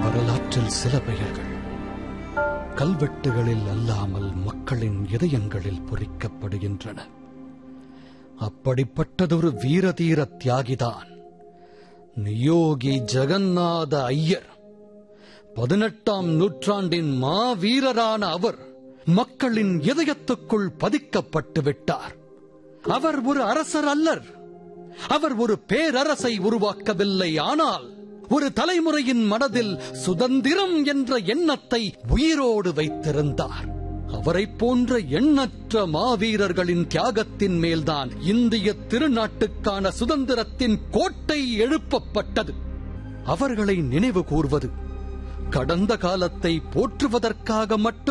வரலாற்றில் சில பெயர்கள் கல்வெட்டுகளில் அல்லாமல் மக்களின் இதயங்களில் பொறிக்கப்படுகின்றன அப்படிப்பட்டதொரு வீரதீர தியாகிதான் நியோகி ஜெகநாத ஐயர் பதினெட்டாம் நூற்றாண்டின் மாவீரரான அவர் மக்களின் இதயத்துக்குள் பதிக்கப்பட்டு விட்டார் அவர் ஒரு அரசர் அல்லர் அவர் ஒரு பேரரசை உருவாக்கவில்லை ஆனால் ஒரு தலைமுறையின் மனதில் சுதந்திரம் என்ற எண்ணத்தை உயிரோடு வைத்திருந்தார் அவரைப் போன்ற எண்ணற்ற மாவீரர்களின் தியாகத்தின் மேல்தான் இந்திய திருநாட்டுக்கான சுதந்திரத்தின் கோட்டை எழுப்பப்பட்டது அவர்களை நினைவு கூர்வது கடந்த காலத்தை போற்றுவதற்காக மட்டும்